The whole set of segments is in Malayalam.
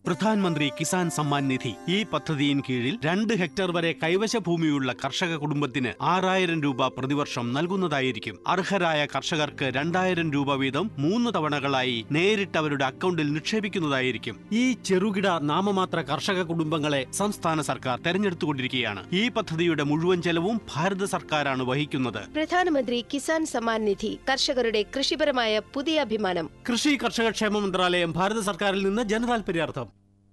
പ്രധാൻമന്ത്രി കിസാൻ സമ്മാൻ നിധി ഈ പദ്ധതിയിൻ കീഴിൽ രണ്ട് ഹെക്ടർ വരെ കൈവശ ഭൂമിയുള്ള കർഷക കുടുംബത്തിന് ആറായിരം രൂപ പ്രതിവർഷം നൽകുന്നതായിരിക്കും അർഹരായ കർഷകർക്ക് രണ്ടായിരം രൂപ വീതം മൂന്ന് തവണകളായി നേരിട്ട് അവരുടെ അക്കൗണ്ടിൽ നിക്ഷേപിക്കുന്നതായിരിക്കും ഈ ചെറുകിട നാമമാത്ര കർഷക കുടുംബങ്ങളെ സംസ്ഥാന സർക്കാർ തെരഞ്ഞെടുത്തുകൊണ്ടിരിക്കുകയാണ് ഈ പദ്ധതിയുടെ മുഴുവൻ ചെലവും ഭാരത സർക്കാരാണ് വഹിക്കുന്നത് പ്രധാനമന്ത്രി കിസാൻ സമ്മാൻ നിധി കർഷകരുടെ കൃഷിപരമായ പുതിയ അഭിമാനം കൃഷി കർഷക ക്ഷേമ മന്ത്രാലയം ഭാരത സർക്കാരിൽ നിന്ന് ജനതാൽപര്യാർത്ഥം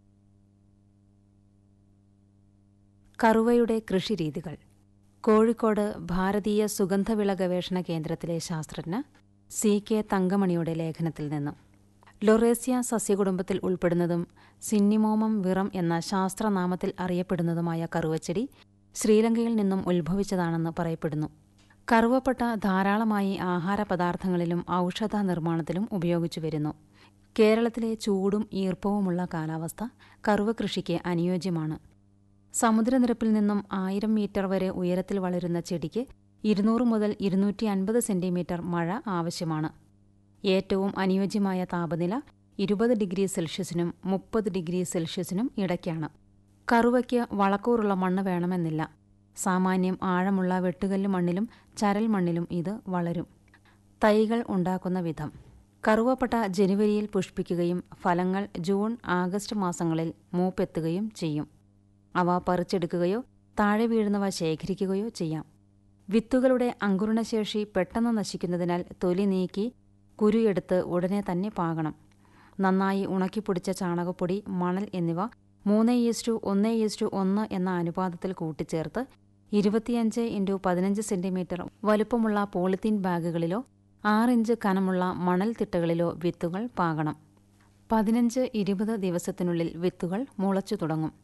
കറുവയുടെ കൃഷിരീതികൾ കോഴിക്കോട് ഭാരതീയ സുഗന്ധവിള ഗവേഷണ കേന്ദ്രത്തിലെ ശാസ്ത്രജ്ഞ സി കെ തങ്കമണിയുടെ ലേഖനത്തിൽ നിന്നും ലൊറേസ്യ സസ്യകുടുംബത്തിൽ ഉൾപ്പെടുന്നതും സിന്നിമോമം വിറം എന്ന ശാസ്ത്രനാമത്തിൽ അറിയപ്പെടുന്നതുമായ കറുവച്ചെടി ശ്രീലങ്കയിൽ നിന്നും ഉത്ഭവിച്ചതാണെന്ന് പറയപ്പെടുന്നു കറുവപ്പട്ട ധാരാളമായി ആഹാര പദാർത്ഥങ്ങളിലും ഔഷധ നിർമ്മാണത്തിലും ഉപയോഗിച്ചു വരുന്നു കേരളത്തിലെ ചൂടും ഈർപ്പവുമുള്ള കാലാവസ്ഥ കറുവ കൃഷിക്ക് അനുയോജ്യമാണ് സമുദ്രനിരപ്പിൽ നിന്നും ആയിരം മീറ്റർ വരെ ഉയരത്തിൽ വളരുന്ന ചെടിക്ക് ഇരുന്നൂറ് മുതൽ ഇരുന്നൂറ്റി അൻപത് സെന്റിമീറ്റർ മഴ ആവശ്യമാണ് ഏറ്റവും അനുയോജ്യമായ താപനില ഇരുപത് ഡിഗ്രി സെൽഷ്യസിനും മുപ്പത് ഡിഗ്രി സെൽഷ്യസിനും ഇടയ്ക്കാണ് കറുവയ്ക്ക് വളക്കൂറുള്ള മണ്ണ് വേണമെന്നില്ല സാമാന്യം ആഴമുള്ള വെട്ടുകല്ല് മണ്ണിലും ചരൽ മണ്ണിലും ഇത് വളരും തൈകൾ ഉണ്ടാക്കുന്ന വിധം കറുവപ്പട്ട ജനുവരിയിൽ പുഷ്പിക്കുകയും ഫലങ്ങൾ ജൂൺ ആഗസ്റ്റ് മാസങ്ങളിൽ മൂപ്പെത്തുകയും ചെയ്യും അവ പറിച്ചെടുക്കുകയോ താഴെ വീഴുന്നവ ശേഖരിക്കുകയോ ചെയ്യാം വിത്തുകളുടെ അങ്കുരണശേഷി പെട്ടെന്ന് നശിക്കുന്നതിനാൽ തൊലി നീക്കി കുരുയെടുത്ത് ഉടനെ തന്നെ പാകണം നന്നായി ഉണക്കിപ്പൊടിച്ച ചാണകപ്പൊടി മണൽ എന്നിവ മൂന്ന് ഈസ്റ്റു ഒന്ന് ഈസ്റ്റു ഒന്ന് എന്ന അനുപാതത്തിൽ കൂട്ടിച്ചേർത്ത് ഇരുപത്തിയഞ്ച് ഇൻറ്റു പതിനഞ്ച് സെന്റിമീറ്റർ വലുപ്പമുള്ള പോളിത്തീൻ ബാഗുകളിലോ ആറിഞ്ച് കനമുള്ള മണൽ തിട്ടകളിലോ വിത്തുകൾ പാകണം പതിനഞ്ച് ഇരുപത് ദിവസത്തിനുള്ളിൽ വിത്തുകൾ മുളച്ചു തുടങ്ങും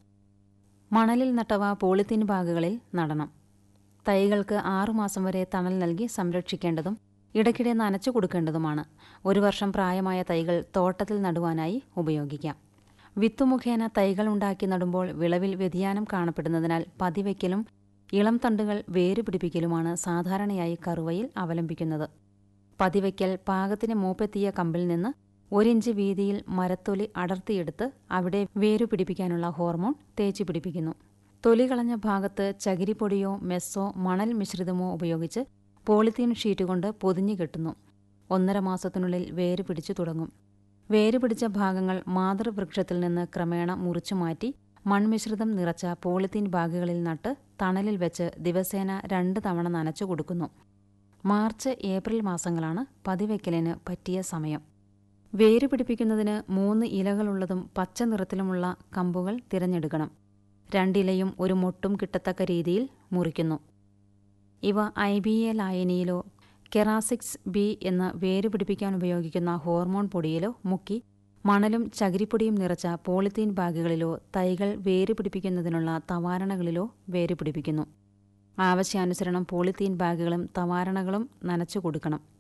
മണലിൽ നട്ടവ പോളിത്തീൻ ബാഗുകളിൽ നടണം തൈകൾക്ക് ആറുമാസം വരെ തണൽ നൽകി സംരക്ഷിക്കേണ്ടതും ഇടയ്ക്കിടെ നനച്ചു കൊടുക്കേണ്ടതുമാണ് ഒരു വർഷം പ്രായമായ തൈകൾ തോട്ടത്തിൽ നടുവാനായി ഉപയോഗിക്കാം വിത്തുമുഖേന തൈകൾ ഉണ്ടാക്കി നടുമ്പോൾ വിളവിൽ വ്യതിയാനം കാണപ്പെടുന്നതിനാൽ പതിവയ്ക്കലും ഇളം തണ്ടുകൾ വേരുപിടിപ്പിക്കലുമാണ് സാധാരണയായി കറുവയിൽ അവലംബിക്കുന്നത് പതിവയ്ക്കൽ പാകത്തിന് മൂപ്പെത്തിയ കമ്പിൽ നിന്ന് ഒരിഞ്ച് വീതിയിൽ മരത്തൊലി അടർത്തിയെടുത്ത് അവിടെ വേരു പിടിപ്പിക്കാനുള്ള ഹോർമോൺ തേച്ചു പിടിപ്പിക്കുന്നു തൊലി കളഞ്ഞ ഭാഗത്ത് ചകിരിപ്പൊടിയോ മെസ്സോ മണൽ മിശ്രിതമോ ഉപയോഗിച്ച് പോളിത്തീൻ ഷീറ്റ് കൊണ്ട് പൊതിഞ്ഞു കെട്ടുന്നു ഒന്നര മാസത്തിനുള്ളിൽ വേര് പിടിച്ചു തുടങ്ങും വേര് പിടിച്ച ഭാഗങ്ങൾ മാതൃവൃക്ഷത്തിൽ നിന്ന് ക്രമേണ മുറിച്ചു മാറ്റി മൺമിശ്രിതം നിറച്ച പോളിത്തീൻ ബാഗുകളിൽ നട്ട് തണലിൽ വെച്ച് ദിവസേന രണ്ട് തവണ നനച്ചു കൊടുക്കുന്നു മാർച്ച് ഏപ്രിൽ മാസങ്ങളാണ് പതിവയ്ക്കലിന് പറ്റിയ സമയം വേര് പിടിപ്പിക്കുന്നതിന് മൂന്ന് ഇലകളുള്ളതും പച്ച നിറത്തിലുമുള്ള കമ്പുകൾ തിരഞ്ഞെടുക്കണം രണ്ടിലയും ഒരു മൊട്ടും കിട്ടത്തക്ക രീതിയിൽ മുറിക്കുന്നു ഇവ ഐ ബി എ ലായനിയിലോ കെറാസിക്സ് ബി എന്ന വേര് പിടിപ്പിക്കാൻ ഉപയോഗിക്കുന്ന ഹോർമോൺ പൊടിയിലോ മുക്കി മണലും ചകിരിപ്പൊടിയും നിറച്ച പോളിത്തീൻ ബാഗുകളിലോ തൈകൾ വേര് പിടിപ്പിക്കുന്നതിനുള്ള തവാരണകളിലോ വേര് പിടിപ്പിക്കുന്നു ആവശ്യാനുസരണം പോളിത്തീൻ ബാഗുകളും തവാരണകളും നനച്ചു കൊടുക്കണം